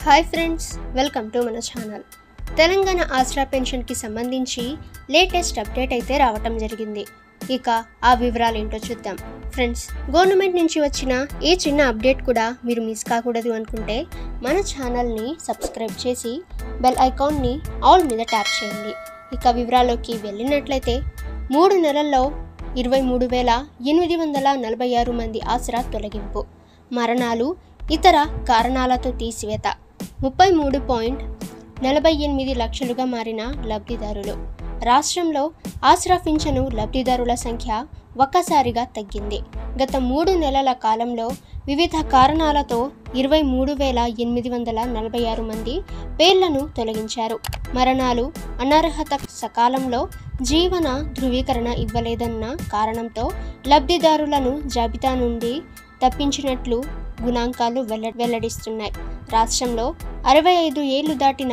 hi friends welcome to మన channel Telangana Aasara పెన్షన్కి సంబంధించి లేటెస్ట్ అప్డేట్ అయితే రావటం జరిగింది ఇక ఆ వివరాలు ఏంటో చూద్దాం ఫ్రెండ్స్ గవర్నమెంట్ నుంచి వచ్చిన ఏ చిన్న అప్డేట్ కూడా మీరు మిస్ కాకూడదు అనుకుంటే మన ఛానల్ని సబ్స్క్రైబ్ చేసి బెల్ ఐకాన్ని ఆల్ మీద ట్యాప్ చేయండి ఇక వివరాల్లోకి వెళ్ళినట్లయితే మూడు నెలల్లో ఇరవై మూడు వేల ఎనిమిది వందల నలభై ఆరు మంది ఆసరా తొలగింపు మరణాలు ఇతర కారణాలతో తీసివేత ముప్పై మూడు పాయింట్ నలభై ఎనిమిది లక్షలుగా మారిన లబ్ధిదారులు రాష్ట్రంలో ఆసరా పింఛను లబ్ధిదారుల సంఖ్య ఒక్కసారిగా తగ్గింది గత మూడు నెలల కాలంలో వివిధ కారణాలతో ఇరవై మూడు వేల ఎనిమిది వందల నలభై ఆరు మంది పేర్లను తొలగించారు మరణాలు అనర్హత సకాలంలో జీవన ధృవీకరణ ఇవ్వలేదన్న కారణంతో లబ్ధిదారులను జాబితా నుండి తప్పించినట్లు గుణాంకాలు వెల్ల వెల్లడిస్తున్నాయి రాష్ట్రంలో అరవై ఐదు ఏళ్లు దాటిన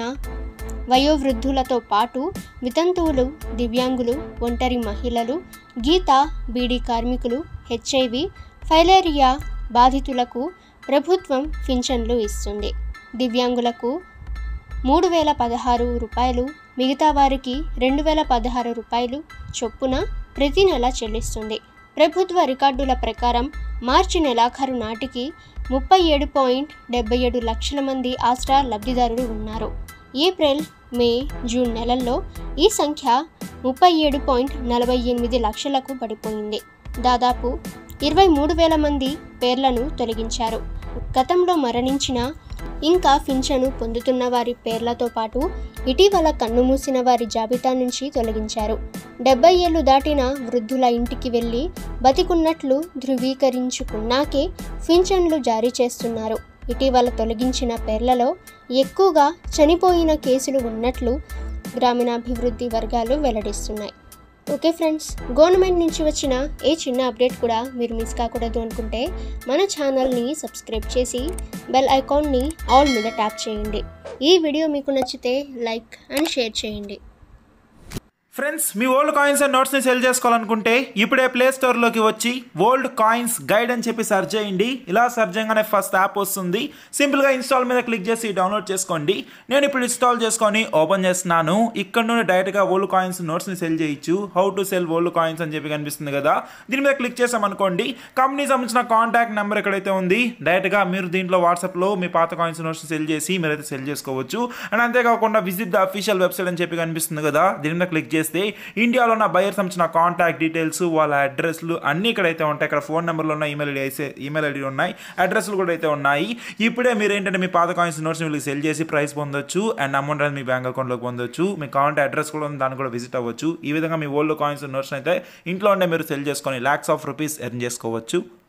వయోవృద్ధులతో పాటు వితంతువులు దివ్యాంగులు ఒంటరి మహిళలు గీత బీడీ కార్మికులు హెచ్ఐవి ఫైలేరియా బాధితులకు ప్రభుత్వం పింఛన్లు ఇస్తుంది దివ్యాంగులకు మూడు వేల పదహారు రూపాయలు మిగతా వారికి రెండు వేల పదహారు రూపాయలు చొప్పున ప్రతి నెల చెల్లిస్తుంది ప్రభుత్వ రికార్డుల ప్రకారం మార్చి నెలాఖరు నాటికి ముప్పై ఏడు పాయింట్ డెబ్బై ఏడు లక్షల మంది ఆస్ట్రా లబ్ధిదారులు ఉన్నారు ఏప్రిల్ మే జూన్ నెలల్లో ఈ సంఖ్య ముప్పై ఏడు పాయింట్ నలభై ఎనిమిది లక్షలకు పడిపోయింది దాదాపు ఇరవై మూడు వేల మంది పేర్లను తొలగించారు గతంలో మరణించిన ఇంకా పింఛను పొందుతున్న వారి పేర్లతో పాటు ఇటీవల కన్నుమూసిన వారి జాబితా నుంచి తొలగించారు డెబ్బై ఏళ్ళు దాటిన వృద్ధుల ఇంటికి వెళ్ళి బతికున్నట్లు ధృవీకరించుకున్నాకే పింఛన్లు జారీ చేస్తున్నారు ఇటీవల తొలగించిన పేర్లలో ఎక్కువగా చనిపోయిన కేసులు ఉన్నట్లు గ్రామీణాభివృద్ధి వర్గాలు వెల్లడిస్తున్నాయి ఓకే ఫ్రెండ్స్ గవర్నమెంట్ నుంచి వచ్చిన ఏ చిన్న అప్డేట్ కూడా మీరు మిస్ కాకూడదు అనుకుంటే మన ఛానల్ని సబ్స్క్రైబ్ చేసి బెల్ ఐకాన్ని ఆల్ మీద ట్యాప్ చేయండి ఈ వీడియో మీకు నచ్చితే లైక్ అండ్ షేర్ చేయండి ఫ్రెండ్స్ మీ ఓల్డ్ కాయిన్స్ అండ్ నోట్స్ని సెల్ చేసుకోవాలనుకుంటే ఇప్పుడే ప్లే స్టోర్లోకి వచ్చి ఓల్డ్ కాయిన్స్ గైడ్ అని చెప్పి సెర్చ్ చేయండి ఇలా సెర్చ్ చేయగానే ఫస్ట్ యాప్ వస్తుంది సింపుల్గా ఇన్స్టాల్ మీద క్లిక్ చేసి డౌన్లోడ్ చేసుకోండి నేను ఇప్పుడు ఇన్స్టాల్ చేసుకొని ఓపెన్ చేస్తున్నాను ఇక్కడ నుండి డైరెక్ట్గా ఓల్డ్ కాయిన్స్ నోట్స్ని సెల్ చేయొచ్చు how to sell old coins అని చెప్పి కనిపిస్తుంది కదా దీని మీద క్లిక్ చేసామనుకోండి కంపెనీ సంబంధించిన కాంటాక్ట్ నెంబర్ ఎక్కడైతే ఉంది డైరెక్ట్గా మీరు దీంట్లో వాట్సాప్లో మీ పాత కాయిన్స్ నోట్స్ సెల్ చేసి మీరైతే సెల్ చేసుకోవచ్చు అండ్ అంతేకాకుండా విజిట్ ద అఫీషియల్ వెబ్సైట్ అని చెప్పి కనిపిస్తుంది కదా దీని మీద క్లిక్ చేస్తే ఇండియాలో ఉన్న బయర్ సంబంధించిన కాంటాక్ట్ డీటెయిల్స్ వాళ్ళ అడ్రస్లు అన్నీ ఇక్కడైతే ఉంటాయి ఇక్కడ ఫోన్ నెంబర్లు ఉన్నాయి ఈమెయిల్ ఐడి ఈమెయిల్ ఐడి ఉన్నాయి అడ్రస్లు కూడా అయితే ఉన్నాయి ఇప్పుడే మీరు ఏంటంటే మీ పాత కాయిన్స్ నోట్స్ వీళ్ళకి సెల్ చేసి ప్రైస్ పొందొచ్చు అండ్ అమౌంట్ అనేది మీ బ్యాంక్ అకౌంట్లోకి పొందొచ్చు మీ కాంటాక్ట్ అడ్రస్ కూడా ఉంది దాన్ని కూడా విజిట్ అవ్వచ్చు ఈ విధంగా మీ ఓల్డ్ కాయిన్స్ నోట్స్ అయితే ఇంట్లో ఉండే మీరు సెల్ చేసుకొని ల్యాక్స్ ఆఫ్ రూపీస్ ఎర్న్ చేసుకోవచ్చు